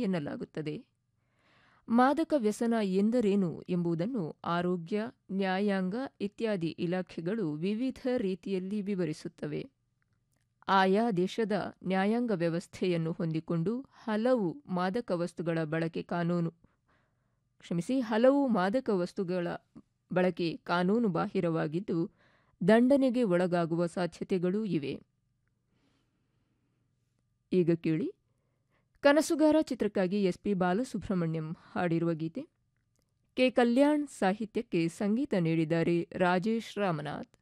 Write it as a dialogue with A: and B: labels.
A: ಎನ್ನಲಾಗುತ್ತದೆ ಮಾದಕ ವ್ಯಸನ ಎಂದರೇನು ಎಂಬುದನ್ನು ಆರೋಗ್ಯ ನ್ಯಾಯಾಂಗ ಇತ್ಯಾದಿ ಇಲಾಖೆಗಳು ವಿವಿಧ ರೀತಿಯಲ್ಲಿ ವಿವರಿಸುತ್ತವೆ ಆಯಾ ದೇಶದ ನ್ಯಾಯಾಂಗ ವ್ಯವಸ್ಥೆಯನ್ನು ಹೊಂದಿಕೊಂಡು ಹಲವು ಮಾದಕ ವಸ್ತುಗಳ ಬಳಕೆ ಕಾನೂನು ಕ್ಷಮಿಸಿ ಹಲವು ಮಾದಕ ವಸ್ತುಗಳ ಬಳಕೆ ಕಾನೂನು ಬಾಹಿರವಾಗಿದ್ದು ದಂಡನೆಗೆ ಒಳಗಾಗುವ ಸಾಧ್ಯತೆಗಳೂ ಇವೆ ಈಗ ಕೇಳಿ ಕನಸುಗಾರ ಚಿತ್ರಕ್ಕಾಗಿ ಎಸ್ ಪಿ ಬಾಲಸುಬ್ರಹ್ಮಣ್ಯಂ ಹಾಡಿರುವ ಗೀತೆ ಕೆ ಕಲ್ಯಾಣ್ ಸಾಹಿತ್ಯಕ್ಕೆ ಸಂಗೀತ ನೀಡಿದ್ದಾರೆ ರಾಜೇಶ್ ರಾಮನಾಥ್